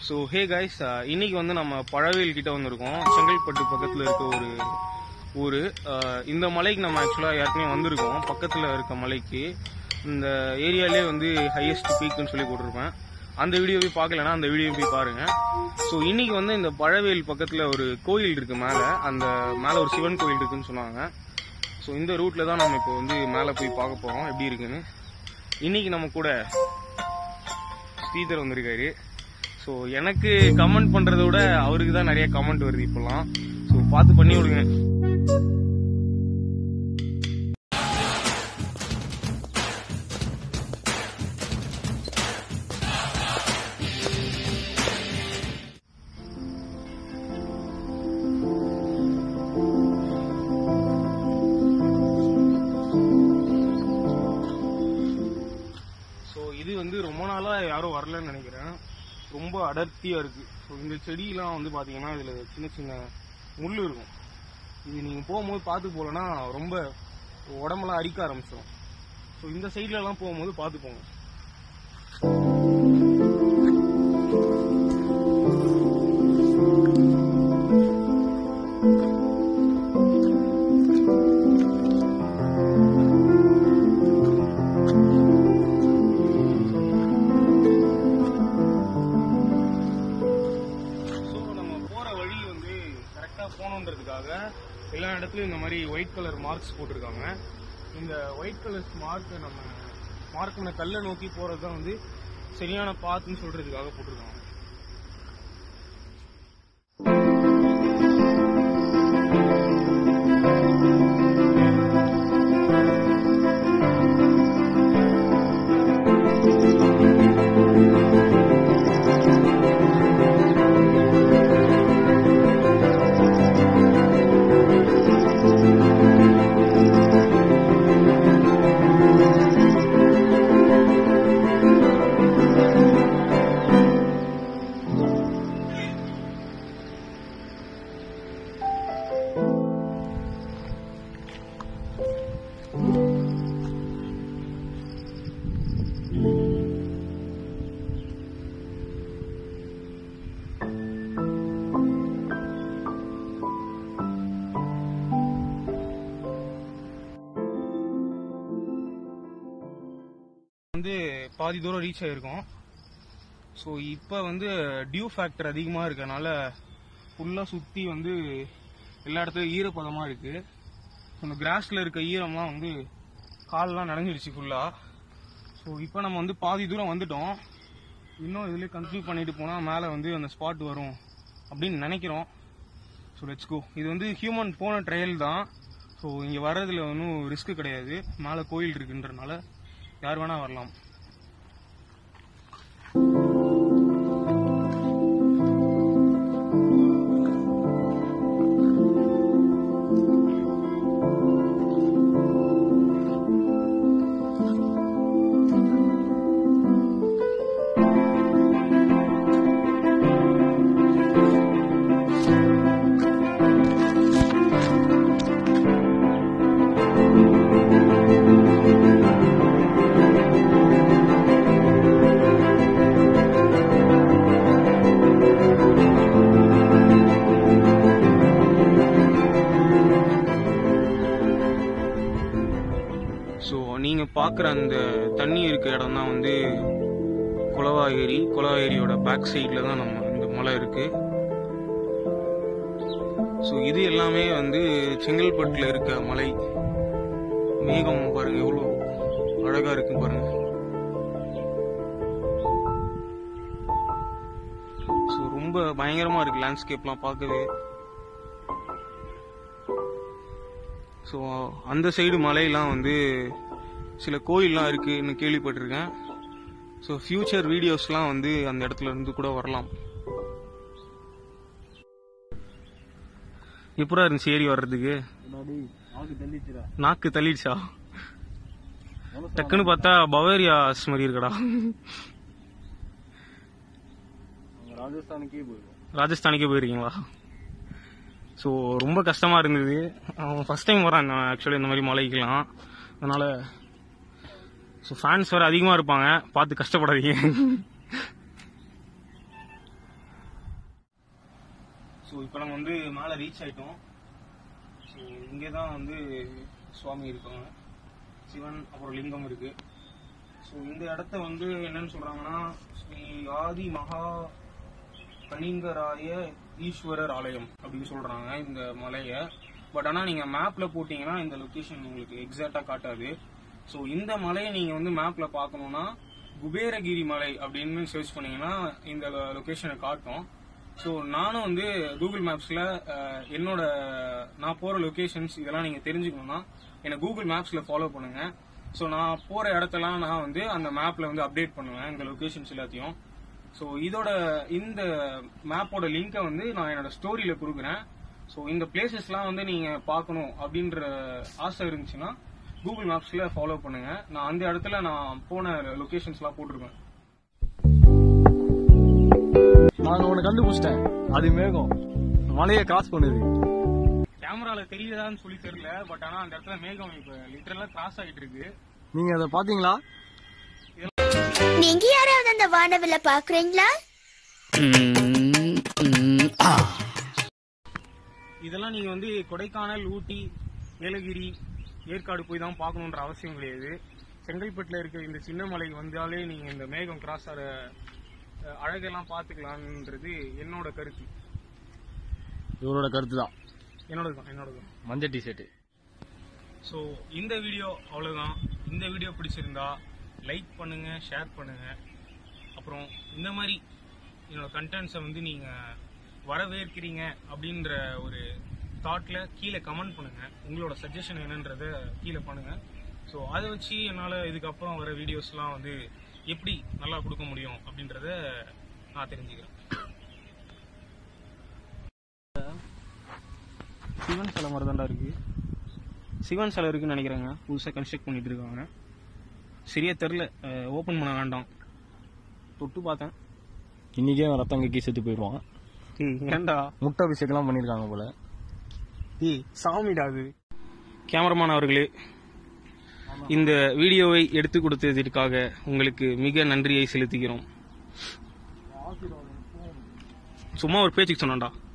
so hey guys இன்னைக்கு வந்து நம்ம பழவேல் கிட்ட வந்திருக்கோம் செங்கல்பட்டு பக்கத்தில் இருக்க ஒரு ஊர் இந்த மலைக்கு நம்ம ஆக்சுவலாக ஏற்கனவே வந்திருக்கோம் பக்கத்தில் இருக்க மலைக்கு இந்த ஏரியாலே வந்து ஹையஸ்ட் பீக்குன்னு சொல்லி போட்டிருப்பேன் அந்த வீடியோ போய் பார்க்கலன்னா அந்த வீடியோ போய் பாருங்க ஸோ இன்னைக்கு வந்து இந்த பழவேல் பக்கத்தில் ஒரு கோயில் இருக்கு மேலே அந்த மேலே ஒரு சிவன் கோயில் இருக்குன்னு சொன்னாங்க ஸோ இந்த ரூட்ல தான் நம்ம இப்போ வந்து மேலே போய் பார்க்க போகிறோம் எப்படி இருக்குன்னு இன்னைக்கு நம்ம கூட ஸ்ரீதர் வந்திருக்காரு ஸோ எனக்கு கமெண்ட் பண்றதை விட அவருக்கு தான் நிறைய கமெண்ட் வருது இப்போலாம் ஸோ பார்த்து பண்ணி விடுங்க ஸோ இது வந்து ரொம்ப நாளா யாரும் வரலன்னு நினைக்கிறேன் ரொம்ப அடர்த்தியா இருக்கு ஸோ இந்த செடியெல்லாம் வந்து பாத்தீங்கன்னா இதுல சின்ன சின்ன முள் இருக்கும் இது நீங்க போகும்போது பார்த்து போலன்னா ரொம்ப உடம்பெல்லாம் அரிக்க ஆரம்பிச்சிடும் ஸோ இந்த சைட்ல எல்லாம் போகும்போது பார்த்து போங்க ஸோ நம்ம போற வழி வந்து கரெக்டா போகணுன்றதுக்காக எல்லா இடத்துலயும் இந்த மாதிரி ஒயிட் கலர் மார்க்ஸ் போட்டிருக்காங்க இந்த ஒயிட் கலர் மார்க் நம்ம மார்க் பண்ண கல்லை நோக்கி போறது தான் வந்து சரியான பாத்துன்னு சொல்றதுக்காக போட்டிருக்காங்க வந்து பாதி தூரம் ரீச் ஆயிருக்கோம் ஸோ இப்போ வந்து டியூ ஃபேக்டர் அதிகமாக இருக்கனால ஃபுல்லாக சுற்றி வந்து எல்லா இடத்துலையும் ஈரப்பதமாக இருக்கு அந்த கிராஸில் இருக்க ஈரமாக வந்து கால்லாம் நனைஞ்சிடுச்சு ஃபுல்லாக ஸோ இப்போ நம்ம வந்து பாதி தூரம் வந்துட்டோம் இன்னும் இதுலேயே கன்டினியூ பண்ணிட்டு போனால் மேலே வந்து அந்த ஸ்பாட் வரும் அப்படின்னு நினைக்கிறோம் ஸோ லெட்ஸ் கோ இது வந்து ஹியூமன் போன ட்ரையல் தான் ஸோ இங்கே வர்றதுல ஒன்றும் ரிஸ்க் கிடையாது மேலே கோயில் இருக்குன்றனால யார் வேணா வரலாம் ஸோ நீங்க பார்க்குற அந்த தண்ணி இருக்க இடம் தான் வந்து குளவா ஏரி குளவா ஏரியோட பேக் சைடில் தான் நம்ம இந்த மலை இருக்கு ஸோ இது எல்லாமே வந்து செங்கல்பட்டில் இருக்க மலை மேகம் பாருங்க எவ்வளோ அழகா இருக்கு பாருங்க ஸோ ரொம்ப பயங்கரமா இருக்கு லேண்ட்ஸ்கேப்லாம் பார்க்கவே ஸோ அந்த சைடு மலையெல்லாம் வந்து சில கோயில்லாம் இருக்குன்னு கேள்விப்பட்டிருக்கேன் ஸோ ஃபியூச்சர் வீடியோஸ்லாம் வந்து அந்த இடத்துல இருந்து கூட வரலாம் எப்படா இருந்துச்சு ஏறி வர்றதுக்கு நாக்கு தள்ளிடுச்சா டக்குன்னு பார்த்தா பவேரியாஸ் மாதிரி இருக்கடா ராஜஸ்தானுக்கே போயிடும் ராஜஸ்தானுக்கே போயிருக்கீங்களா ஸோ ரொம்ப கஷ்டமா இருந்தது அவன் ஃபர்ஸ்ட் டைம் வரான் ஆக்சுவலி இந்த மாதிரி மலைக்கெல்லாம் அதனால ஸோ ஃபேன்ஸ் வேறு அதிகமாக இருப்பாங்க பார்த்து கஷ்டப்படாதீங்க ஸோ இப்போ நம்ம வந்து மேலே ரீச் ஆயிட்டோம் ஸோ இங்கே தான் வந்து சுவாமி இருக்காங்க சிவன் அப்புறம் லிங்கம் இருக்கு ஸோ இந்த இடத்த வந்து என்னன்னு சொல்றாங்கன்னா ஸ்ரீ ஆதி மகா கலிங்கராய ஈஸ்வரர் ஆலயம் அப்படின்னு சொல்றாங்க இந்த மலைய பட் ஆனா நீங்க மேப்ல போட்டீங்கன்னா இந்த லொகேஷன் உங்களுக்கு எக்ஸாக்டா காட்டாது ஸோ இந்த மலையை நீங்க வந்து மேப்ல பார்க்கணும்னா குபேரகிரி மலை அப்படின்னு சர்ச் பண்ணீங்கன்னா இந்த லொகேஷனை காட்டும் ஸோ நானும் வந்து கூகுள் மேப்ஸ்ல அஹ், என்னோட நான் போற லொகேஷன்ஸ் இதெல்லாம் நீங்க தெரிஞ்சுக்கணும்னா என்னை கூகுள் மேப்ஸ்ல ஃபாலோ பண்ணுங்க ஸோ நான் போற இடத்தெல்லாம் நான் வந்து அந்த மேப்ல வந்து அப்டேட் பண்ணுவேன் இந்த லொகேஷன்ஸ் எல்லாத்தையும் ஸோ இதோட இந்த மேப்போட லிங்கை வந்து நான் என்னோட ஸ்டோரியில கொடுக்குறேன் ஸோ இந்த பிளேசஸ்லாம் வந்து நீங்க பார்க்கணும் அப்படின்ற ஆசை இருந்துச்சுன்னா கூகுள் மேப்ஸ்ல ஃபாலோ பண்ணுங்க நான் அந்த இடத்துல நான் போன லொகேஷன்ஸ்லாம் போட்டிருப்பேன் நான் உன்னை கண்டுபிடிச்சிட்டேன் அது மேகம் மலையை கிராஸ் பண்ணுது கேமரால தெரியுதான்னு சொல்லி தெரியல பட் ஆனா அந்த இடத்துல மேகம் இப்ப லிட்டரலா கிராஸ் ஆகிட்டு இருக்கு நீங்க அதை பாத்தீங்களா நீங்க யாராவது அந்த வானவில பாக்குறீங்களா இதெல்லாம் நீங்க வந்து கொடைக்கானல் ஊட்டி ஏலகிரி ஏற்காடு போய் தான் பார்க்கணுன்ற அவசியம் கிடையாது செங்கல்பட்டுல இருக்க இந்த சின்ன மலைக்கு வந்தாலே நீங்க இந்த மேகம் கிராஸ் ஆகிற அஹ், அழகெல்லாம் பார்த்துக்கலாம்ன்றது என்னோட கருத்து இவரோட கருத்து தான் என்னோட தான் என்னோட தான் மஞ்சள் டிஷர்ட் ஸோ இந்த வீடியோ அவ்வளோதான் இந்த வீடியோ பிடிச்சிருந்தா லைக் பண்ணுங்க ஷேர் பண்ணுங்க அப்புறம் இந்த மாதிரி என்னோட கண்டென்ட்ஸை வந்து நீங்கள் வரவேற்கிறீங்க அப்படின்ற ஒரு தாட்டில் கீழே கமெண்ட் பண்ணுங்க உங்களோட சஜஷன் என்னன்றத கீழே பண்ணுங்க ஸோ அதை வச்சு என்னால் இதுக்கப்புறம் வர வீடியோஸ்லாம் வந்து எப்படி நல்லா கொடுக்க முடியும் அப்படின்றத நான் தெரிஞ்சுக்கிறேன் சிவன் சிலை மாதிரி தான்டா இருக்கு சிவன் சிலை இருக்குன்னு நினைக்கிறேங்க புதுசாக கன்ஸ்ட்ரக்ட் பண்ணிட்டு இருக்காங்க சரியா தெரில ஓப்பன் பண்ண வேண்டாம் தொட்டு பார்த்தேன் இன்னைக்கே அவன் ரத்தம் கக்கி செத்து போயிடுவான் ஏண்டா முட்டை அபிஷேகம்லாம் பண்ணிருக்காங்க போல ஏய் சாமிடா அது கேமராமேன் அவர்களே இந்த வீடியோவை எடுத்து கொடுத்ததற்காக உங்களுக்கு மிக நன்றியை செலுத்துகிறோம் சும்மா ஒரு பேச்சுக்கு சொன்னான்டா